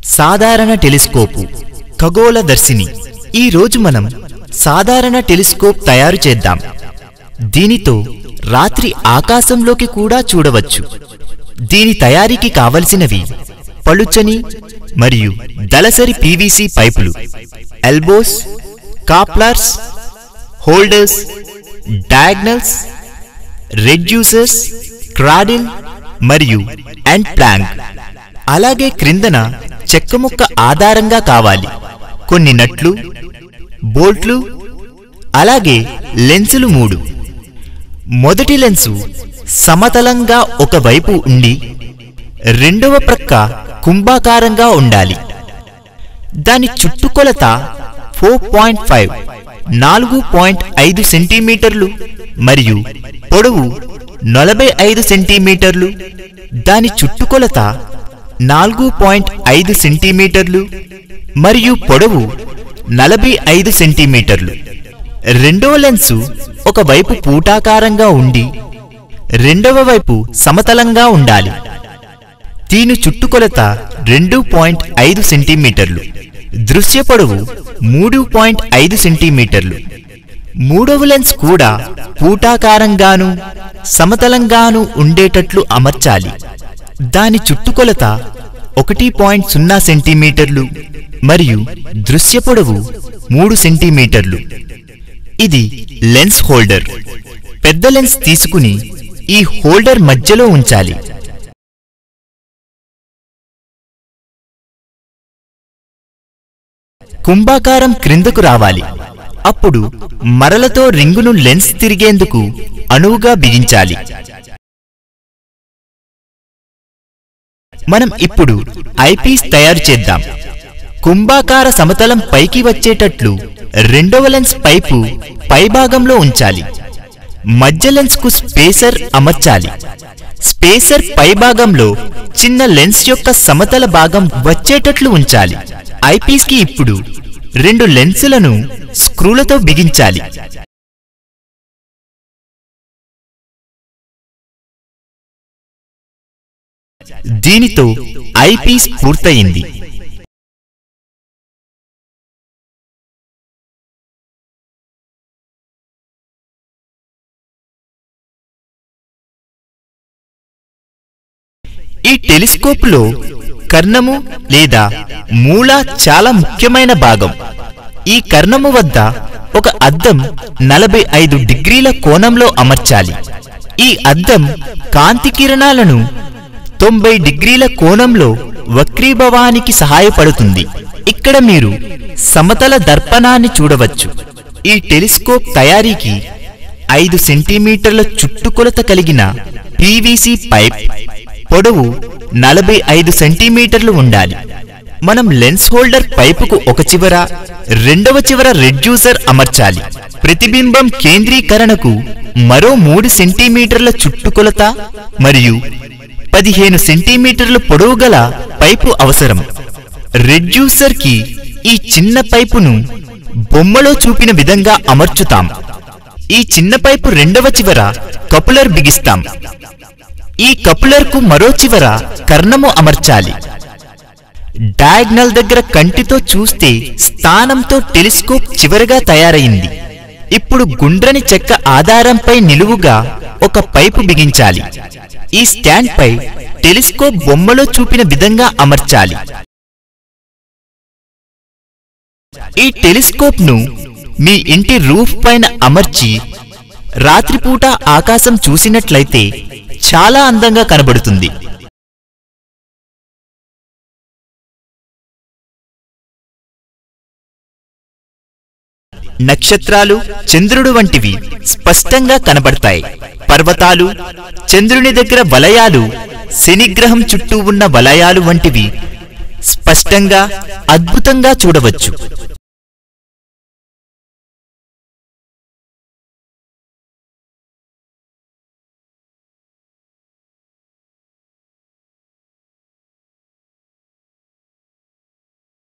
సాధారణ టెలిస్కోపు ఖగోళదర్శిని ఈ రోజు మనం సాధారణ టెలిస్కోప్ తయారు చేద్దాం దీనితో రాత్రి ఆకాశంలోకి కూడా చూడవచ్చు దీని తయారీకి కావలసినవి పలుచని మరియు దళసరి పీవీసీ పైపులు elbows couplers holders diagonals reducers cradle మరియు ఎండ్ ప్లాంక్ అలాగే క్రిందన చెక్క ముక్క ఆధారంగా కావాలి కొన్ని నట్లు బోల్ట్లు అలాగే లెన్సులు మూడు మొదటి లెన్సు సమతలంగా ఒకవైపు ఉండి రెండవ ప్రక్క కుంభాకారంగా ఉండాలి దాని చుట్టుకొలత ఫోర్ పాయింట్ ఫైవ్ నాలుగు పాయింట్ ఐదు సెంటీమీటర్లు మరియు పొడవు నలభై ఐదు సెంటీమీటర్లు దాని చుట్టుకొలత నాలుగు పాయింట్ ఐదు సెంటీమీటర్లు మరియు పొడవు నలభై ఐదు సెంటీమీటర్లు రెండవ లెన్సు ఒకవైపు పూటాకారంగా ఉండి రెండవ వైపు సమతలంగా ఉండాలి దీని చుట్టుకొలత రెండు పాయింట్ ఐదు సెంటీమీటర్లు దృశ్య పొడవు మూడు పాయింట్ ఐదు సెంటీమీటర్లు మూడవ లెన్స్ కూడా పూటాకారంగాను సమతలంగాను ఉండేటట్లు అమర్చాలి దాని చుట్టుకొలత ఒకటి పాయింట్ సున్నా సెంటీమీటర్లు మరియు దృశ్య పొడవు మూడు సెంటీమీటర్లు ఇది లెన్స్ హోల్డర్ పెద్ద లెన్స్ తీసుకుని ఈ హోల్డర్ మధ్యలో ఉంచాలి కుంభాకారం క్రిందకు రావాలి అప్పుడు మరలతో రింగును లెన్స్ తిరిగేందుకు అణువుగా బిగించాలి మనం ఇప్పుడు ఐపీస్ తయారు చేద్దాం కుంభాకార సమతలం పైకి వచ్చేటట్లు రెండవ లెన్స్ పైపు పైభాగంలో ఉంచాలి మధ్య లెన్స్ కు స్పేసర్ అమర్చాలి స్పేసర్ పైభాగంలో చిన్న లెన్స్ యొక్క సమతల భాగం వచ్చేటట్లు ఉంచాలి ఐపీస్ కి ఇప్పుడు రెండు లెన్సులను స్క్రూలతో బిగించాలి దీనితో ఐపీస్ పూర్తయింది ఈ టెలిస్కోపులో కర్ణము లేదా మూల చాలా ముఖ్యమైన భాగం ఈ కర్ణము వద్ద ఒక అద్దం నలభై ఐదు డిగ్రీల కోణంలో అమర్చాలి ఈ అద్దం కాంతి కిరణాలను తొంభై డిగ్రీల కోణంలో వక్రీభవానికి సహాయపడుతుంది ఇక్కడ మీరు సమతల దర్పణాన్ని చూడవచ్చు ఈ టెలిస్కోప్ తయారీకి ఐదు సెంటీమీటర్ల చుట్టుకొలత కలిగిన పీవీసీ పైప్ పొడవు నలభై ఐదు సెంటీమీటర్లు ఉండాలి మనం లెన్స్ హోల్డర్ పైపుకు ఒక చివర రెండవ చివర రెడ్యూసర్ అమర్చాలి ప్రతిబింబం కేంద్రీకరణకు మరో మూడు సెంటీమీటర్ల చుట్టుకొలత మరియు పదిహేను సెంటీమీటర్ల పొడవు గల పైపు అవసరం రెడ్యూసర్ కి ఈ చిన్న పైపును బొమ్మలో చూపిన విధంగా అమర్చుతాం ఈ చిన్న పైపు రెండవ చివర కపులర్ బిగిస్తాం ఈ కపులర్ కు మరో చివర కర్ణము అమర్చాలి డయాగ్నల్ దగ్గర కంటితో చూస్తే స్థానంతో టెలిస్కోప్ చివరగా తయారైంది ఇప్పుడు గుండ్రని చెక్క ఆధారంపై నిలువుగా ఒక పైపు బిగించాలి ఈ స్టాండ్ పై టెలిస్కోప్ బొమ్మలో చూపిన విధంగా అమర్చాలి ఈ టెలిస్కోప్ ను మీ ఇంటి రూఫ్ పైన అమర్చి రాత్రిపూట ఆకాశం చూసినట్లయితే చాలా అందంగా కనబడుతుంది నక్షత్రాలు చంద్రుడు వంటివి స్పష్టంగా కనబడతాయి పర్వతాలు చంద్రుని దగ్గర వలయాలు శనిగ్రహం చుట్టూ ఉన్న వలయాలు వంటివి స్పష్టంగా అద్భుతంగా చూడవచ్చు